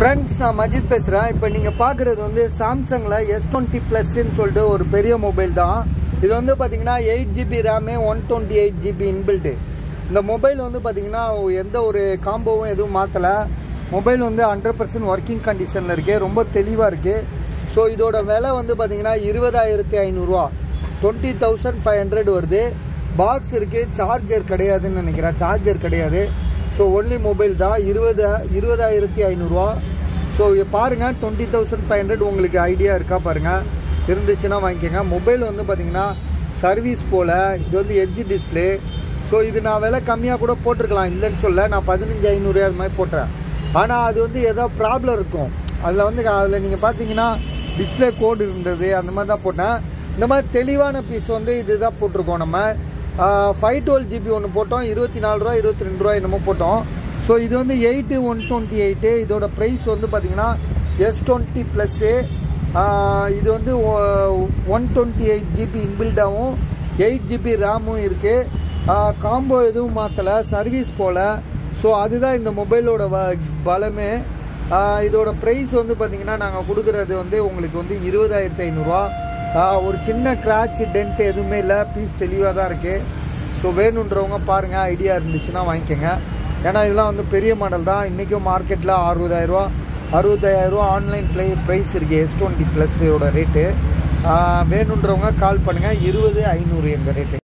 friends நான் மஜித் பேசுகிறேன் இப்போ நீங்கள் பார்க்குறது வந்து சாம்சங்கில் எஸ் டுவெண்ட்டி ப்ளஸ்ன்னு சொல்லிட்டு ஒரு பெரிய மொபைல் தான் இது வந்து பார்த்தீங்கன்னா eight GB RAM one twenty eight GB inbuilt இந்த மொபைல் வந்து பார்த்தீங்கன்னா எந்த ஒரு காம்போவும் எதுவும் மாற்றலை மொபைல் வந்து ஹண்ட்ரட் பர்சன்ட் ஒர்க்கிங் கண்டிஷனில் இருக்குது ரொம்ப தெளிவாக இருக்குது ஸோ இதோட விலை வந்து பார்த்தீங்கன்னா இருபதாயிரத்தி ஐநூறுரூவா டுவெண்ட்டி தௌசண்ட் ஃபைவ் ஹண்ட்ரட் வருது பாக்ஸ் இருக்குது சார்ஜர் கிடையாதுன்னு நினைக்கிறேன் சார்ஜர் கிடையாது ஸோ ஒன்லி மொபைல் தான் இருபது இருபதாயிரத்தி ஐநூறுரூவா ஸோ பாருங்கள் டுவெண்ட்டி தௌசண்ட் ஃபைவ் ஹண்ட்ரட் உங்களுக்கு ஐடியா இருக்கா பாருங்கள் இருந்துச்சுன்னா வாங்கிக்கோங்க மொபைல் வந்து பார்த்தீங்கன்னா சர்வீஸ் போல் இது வந்து எட்ஜ் டிஸ்பிளே ஸோ இது நான் விலை கம்மியாக கூட போட்டிருக்கலாம் இல்லைன்னு சொல்ல நான் பதினஞ்சு ஐநூறு அது மாதிரி போட்டேன் ஆனால் அது வந்து ஏதோ ப்ராப்ளம் இருக்கும் அதில் வந்து அதில் நீங்கள் பார்த்தீங்கன்னா டிஸ்பிளே கோடு இருந்தது அந்த மாதிரி தான் போட்டேன் இந்த மாதிரி தெளிவான பீஸ் வந்து இதுதான் போட்டிருக்கோம் நம்ம ஃபைவ் டுவெல் ஜிபி ஒன்று போட்டோம் இருபத்தி நாலு ரூபா இருபத்தி ரெண்டு ரூபா என்னமோ போட்டோம் ஸோ இது வந்து எயிட்டு ஒன் டுவெண்ட்டி எயிட்டு இதோட ப்ரைஸ் வந்து பார்த்தீங்கன்னா எஸ் டுவெண்ட்டி ப்ளஸ்ஸு இது வந்து ஒன் டுவெண்ட்டி எயிட் ஜிபி இன்பில்டாகவும் எயிட் ஜிபி ரேமும் இருக்குது காம்போ எதுவும் மாற்றலை சர்வீஸ் போல் ஸோ அதுதான் இந்த மொபைலோட வ பலமே இதோட ப்ரைஸ் வந்து பார்த்திங்கன்னா நாங்கள் கொடுக்குறது வந்து உங்களுக்கு வந்து இருபதாயிரத்தி ஐநூறுரூவா ஒரு சின்ன கிராச் டென்ட் எதுவுமே இல்லை பீஸ் தெளிவாக தான் இருக்குது ஸோ வேணுன்றவங்க பாருங்கள் ஐடியா இருந்துச்சுன்னா வாங்கிக்கோங்க ஏன்னா இதெல்லாம் வந்து பெரிய மாடல் தான் இன்றைக்கும் மார்க்கெட்டில் அறுபதாயிரரூவா அறுபத்தாயிரரூவா ஆன்லைன் ப்ளே ப்ரைஸ் இருக்குது எஸ் டுவெண்ட்டி ப்ளஸ்ஸோட ரேட்டு வேணுன்றவங்க கால் பண்ணுங்கள் இருபது ஐநூறு எங்கள் ரேட்டு